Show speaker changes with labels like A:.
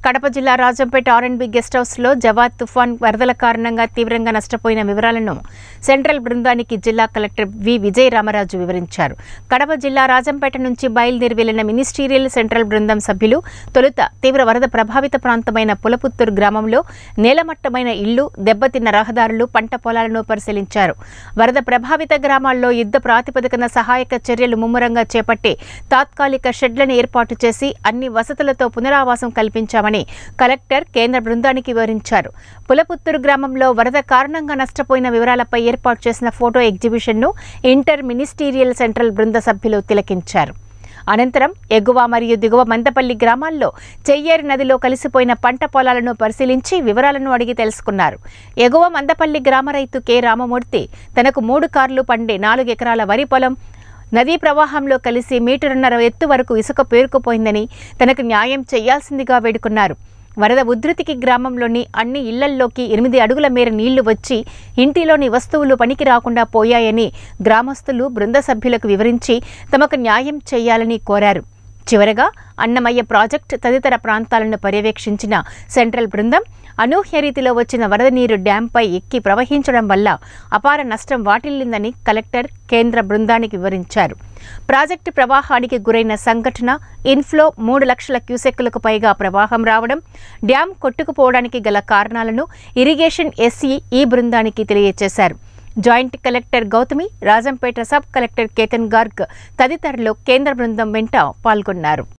A: కడప జిల్లా రాజంపేట ఆర్ఎండ్బి గెస్ట్ హౌస్లో జవాద్ తుఫాన్ వరదల కారణంగా తీవ్రంగా నష్టపోయిన వివరాలను సెంట్రల్ బృందానికి జిల్లా కలెక్టర్ వి విజయ రామరాజు వివరించారు కడప జిల్లా రాజంపేట నుంచి బయలుదేరి వెళ్లిన మినిస్టీరియల్ సెంట్రల్ బృందం సభ్యులు తొలుత తీవ్ర వరద ప్రభావిత ప్రాంతమైన పులపుత్తూరు గ్రామంలో నేలమట్టమైన ఇళ్లు దెబ్బతిన్న రహదారులు పంట పొలాలను పరిశీలించారు వరద ప్రభావిత గ్రామాల్లో యుద్ధ ప్రాతిపదికన సహాయక చర్యలు ముమ్మరంగా చేపట్టి తాత్కాలిక షెడ్లను ఏర్పాటు చేసి అన్ని వసతులతో పునరావాసం కల్పించామని కలెక్టర్ కేంద్ర బృందానికి వివరించారు పులపుత్తూరు గ్రామంలో వరద కారణంగా నష్టపోయిన వివరాలపై ఏర్పాటు చేసిన ఫోటో ఎగ్జిబిషన్ను ఇంటర్ మినిస్టీరియల్ సెంట్రల్ బృంద సభ్యులు తిలకించారు అనంతరం ఎగువ మరియు దిగువ మందపల్లి గ్రామాల్లో చెయ్యేరు నదిలో కలిసిపోయిన పంట పొలాలను పరిశీలించి వివరాలను అడిగి తెలుసుకున్నారు ఎగువ మందపల్లి గ్రామ రైతు కె రామమూర్తి తనకు మూడు కార్లు పండే నాలుగు ఎకరాల వరి పొలం నదీ ప్రవాహంలో కలిసి మీటరున్నర ఎత్తు వరకు ఇసుక పేరుకుపోయిందని తనకు న్యాయం చేయాల్సిందిగా వేడుకున్నారు వరద ఉధృతికి గ్రామంలోని అన్ని ఇళ్లల్లోకి ఎనిమిది అడుగుల మేర నీళ్లు వచ్చి ఇంటిలోని వస్తువులు పనికి రాకుండా పోయాయని గ్రామస్తులు బృంద సభ్యులకు వివరించి తమకు న్యాయం చేయాలని కోరారు చివరగా అన్నమయ్య ప్రాజెక్ట్ తదితర ప్రాంతాలను పర్యవేక్షించిన సెంట్రల్ బృందం అనూహ్య రీతిలో వచ్చిన వరద నీరు డ్యాంపై ఎక్కి ప్రవహించడం వల్ల అపార నష్టం వాటిల్లిందని కలెక్టర్ కేంద్ర బృందానికి వివరించారు ప్రాజెక్టు ప్రవాహానికి గురైన సంఘటన ఇన్ఫ్లో మూడు లక్షల క్యూసెక్కులకు పైగా ప్రవాహం రావడం డ్యాం కొట్టుకుపోవడానికి గల కారణాలను ఇరిగేషన్ ఎస్సీ ఈ బృందానికి తెలియజేశారు joint collector Gautami Rajampet sub collector Ketan Garg తదితరులు కేంద్ర బృందం వెంట పాల్గొన్నారు